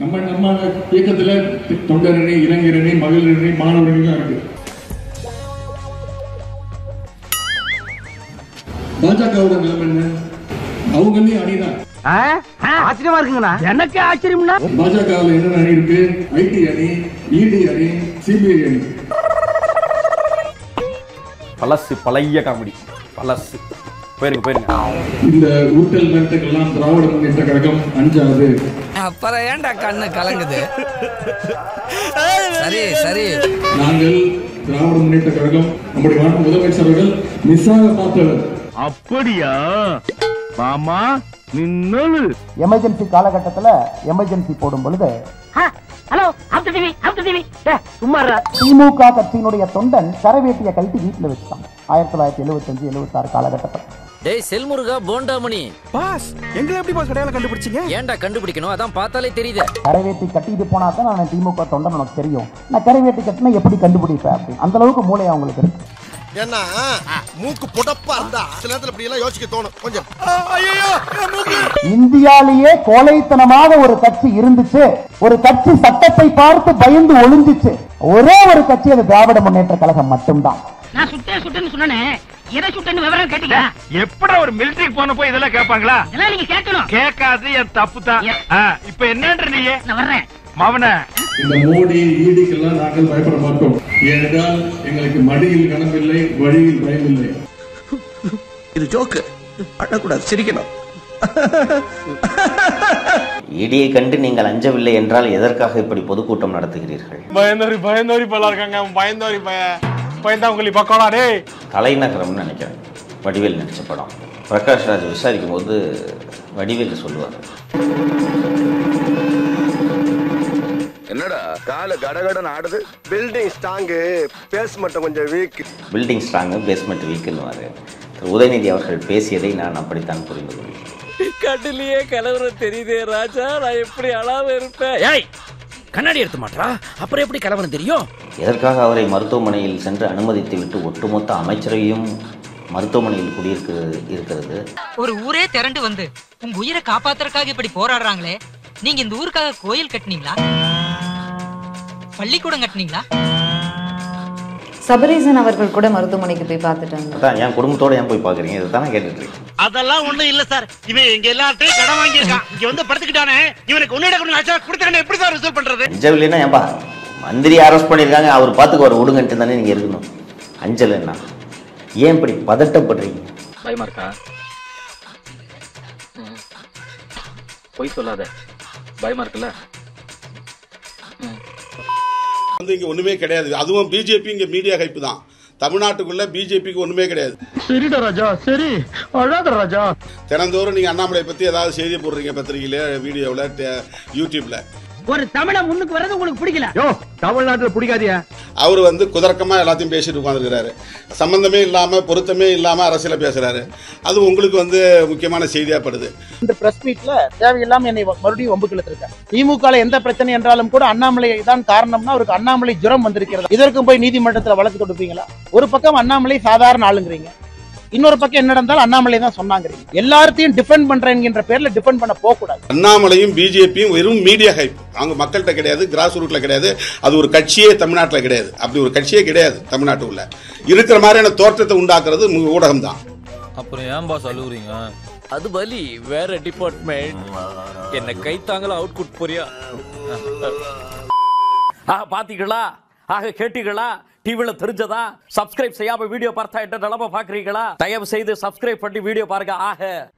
நம்ம நம்ம இயக்கத்துல தொண்டரணி இளைஞரணி மகளிரணி மாணவர்கள்லாம் இருக்கு பாஜகவோட நிலைமை என்ன அவங்களே அணிதான் ஆச்சரியமா இருக்குங்கண்ணா எனக்கு ஆச்சரியம்னா பாஜகவில் என்னென்ன அணி இருக்கு ஐடி அணி இடி அணி சிபிஐ அணி பழசு பழைய காமெடி பழசு போயிருங்க போயிருங்க இந்த ஊட்டல் மென்ட்டுக்கெல்லாம் திராவிட முன்னேற்ற கழகம் அஞ்சாது அப்புறம் ஏன்டா கண்ணு கலங்குது சரி சரி நாங்கள் திராவிட முன்னேற்ற கழகம் நம்முடைய மாண்பு முதலமைச்சர் அவர்கள் மிஸ்ஸாக பார்த்தவர் அப்படியா மாமா நின்னது எமர்ஜென்சி காலகட்டத்துல எமர்ஜென்சி போடும் பொழுது hello Abdu TV Abdu TV சும்மா இருடா. திமுக கட்சியினுடைய தொண்டன் கரவேட்டிய கழட்டி வீட்டுல வச்சுட்டான் ஆயிரத்தி தொள்ளாயிரத்தி எழுபத்தஞ்சு எழுபத்தாறு காலகட்டத்தில் டேய் செல்முருகா போண்டாமணி பாஸ் எங்களை எப்படி பாஸ் அடையாளம் கண்டுபிடிச்சீங்க ஏன்டா கண்டுபிடிக்கணும் அதான் பார்த்தாலே தெரியுது கரவேட்டி கட்டிட்டு போனா தான் நான் திமுக தொண்டன் உனக்கு தெரியும் நான் கரவேட்டி கட்டினா எப்படி கண்டுபிடிப்பேன் அப்படின்னு அந்த அளவுக்கு மூளை அவங்களுக்கு இருக்கு ஏன்னா மூக்கு புடப்பா இருந்தா சில நேரத்துல இப்படி எல்லாம் யோசிக்க தோணும் கொஞ்சம் இந்தியாலேயே கோழைத்தனமாக ஒரு கட்சி இருந்துச்சு ஒரு கட்சி சட்டத்தை பார்த்து பயந்து ஒளிஞ்சிச்சு ஒரே ஒரு கட்சி அது திராவிட முன்னேற்ற கழகம் மட்டும்தான் நான் சுட்டேன் சுட்டேன்னு சொன்னேனே எதை சுட்டேன்னு விவரம் கேட்டீங்க எப்படா ஒரு மிலிட்டரிக்கு போன போய் இதெல்லாம் கேட்பாங்களா இதெல்லாம் நீங்க கேட்கணும் கேட்காது என் தப்பு தான் இப்ப என்னன்ற நீ நான் வர்றேன் மவன இந்த மோடி ஈடிக்கெல்லாம் நாங்கள் பயப்பட மாட்டோம் ஏனென்றால் எங்களுக்கு மடியில் கனமில்லை வழியில் பயமில்லை இது ஜோக்கு அழக்கூடாது சிரிக்கணும் இடியை கண்டு நீங்கள் அஞ்சவில்லை என்றால் எதற்காக இப்படி பொதுக்கூட்டம் நடத்துகிறீர்கள் பயந்தோரி பயந்தோரி பல இருக்காங்க பயந்தோரி பய பயந்தாங்குழி பக்கோடா டேய் தலைநகரம்னு நினைக்கிறேன் வடிவேல் நடிச்ச படம் பிரகாஷ் ராஜ் விசாரிக்கும் போது வடிவேல் சொல்லுவார் என்னடா கால கடகடன் ஆடுது பில்டிங் ஸ்ட்ராங்கு பேஸ் மட்டும் கொஞ்சம் வீக் பில்டிங் ஸ்ட்ராங்கு பேஸ்மெண்ட் வீக்குன்னுவார் திரு உதயநிதி அவர்கள் பேசியதை நான் அப்படித்தான் புரிந்து கொள்கிறேன் கண்ணிலேயே கலவரம் தெரியுதே ராஜா நான் எப்படி அழாம இருப்பேன் ஏய் கண்ணாடி எடுத்து மாட்டா அப்புறம் எப்படி கலவரம் தெரியும் எதற்காக அவரை மருத்துவமனையில் சென்று அனுமதித்து விட்டு ஒட்டுமொத்த அமைச்சரையும் மருத்துவமனையில் குடியிருக்கிறது இருக்கிறது ஒரு ஊரே திரண்டு வந்து உங்க உயிரை காப்பாத்துறதுக்காக இப்படி போராடுறாங்களே நீங்க இந்த ஊருக்காக கோயில் கட்டுனீங்களா பள்ளிக்கூடம் கட்டுனீங்களா சபரீசன் அவர்கள் கூட மருத்துவமனைக்கு போய் பார்த்துட்டாங்க அதான் என் குடும்பத்தோட ஏன் போய் பார்க்குறீங்க இதை தானே கேட்டுட்டு இருக்கேன் அதெல்லாம் ஒண்ணும் இல்ல சார் இவன் இங்க எல்லாத்தையும் கடன் வாங்கியிருக்கான் இங்க வந்து படுத்துக்கிட்டானே இவனுக்கு ஒன்னு கொண்டு லட்சம் கொடுத்தா எப்படி சார் ரிசல்ட் பண்றது அஞ்சவில்லைன்னா ஏன்பா மந்திரி அரெஸ்ட் பண்ணியிருக்காங்க அவர் பார்த்துக்கு ஒரு விடுங்கன்ட்டு தானே நீங்கள் இருக்கணும் அஞ்சலைன்னா ஏன் இப்படி பதட்டப்படுறீங்க பயமா இருக்கா பொய் சொல்லாத பயமா இருக்குல்ல வந்து இங்க ஒண்ணுமே கிடையாது அதுவும் பிஜேபி இங்க மீடியா ஹைப் தான் தமிழ்நாட்டுக்குள்ள பிஜேபிக்கு ஒண்ணுமே கிடையாது சரிடா ராஜா சரி அழாத ராஜா தினந்தோறும் நீங்க அண்ணாமலை பத்தி ஏதாவது செய்தி போடுறீங்க பத்திரிகையில வீடியோவில் யூடியூப்ல ஒரு தமிழ முன்னுக்கு வர்றது உங்களுக்கு பிடிக்கல யோ தமிழ்நாட்டுல பிடிக்காதியா அவர் வந்து குதர்க்கமா எல்லாத்தையும் பேசிட்டு உட்காந்துருக்கிறாரு சம்பந்தமே இல்லாம பொருத்தமே இல்லாம அரசியல பேசுறாரு அது உங்களுக்கு வந்து முக்கியமான செய்தியா படுது இந்த பிரஸ் மீட்ல தேவையில்லாம என்னை மறுபடியும் வம்பு கிழத்திருக்கேன் திமுக எந்த பிரச்சனை என்றாலும் கூட அண்ணாமலை தான் காரணம்னா அவருக்கு அண்ணாமலை ஜுரம் வந்திருக்கிறது இதற்கும் போய் நீதிமன்றத்துல வழக்கு தொடுப்பீங்களா ஒரு பக்கம் அண்ணாமலை சாதாரண ஆளுங்கிறீங்க இன்னொரு பக்கம் என்ன நடந்தாலும் அண்ணாமலை தான் சொன்னாங்கிறீங்க எல்லாத்தையும் டிஃபெண்ட் பண்றேன் என்கின்ற பேர்ல டிஃபெண்ட் பண்ண போக கூடாது அண்ணாமலையும் பிஜேபியும் வெறும் மீடியா ஹைப் அவங்க மக்கள்கிட்ட கிடையாது கிராஸ் ரூட்ல கிடையாது அது ஒரு கட்சியே தமிழ்நாட்டில் கிடையாது அப்படி ஒரு கட்சியே கிடையாது தமிழ்நாட்டுக்குள்ள இருக்கிற மாதிரியான தோற்றத்தை உண்டாக்குறது ஊடகம் தான் அப்புறம் ஏன் பாஸ் அழுகுறீங்க அது பலி வேற டிபார்ட்மெண்ட் என்ன கைத்தாங்களா அவுட் குட் போறியா ஆக பாத்தீங்களா ஆக கேட்டீங்களா டிவில தெரிஞ்சதா சப்ஸ்கிரைப் செய்யாம வீடியோ பார்த்தா என்ன நிலம பாக்குறீங்களா தயவு செய்து சப்ஸ்கிரைப் பண்ணி வீடியோ பாருங்க ஆக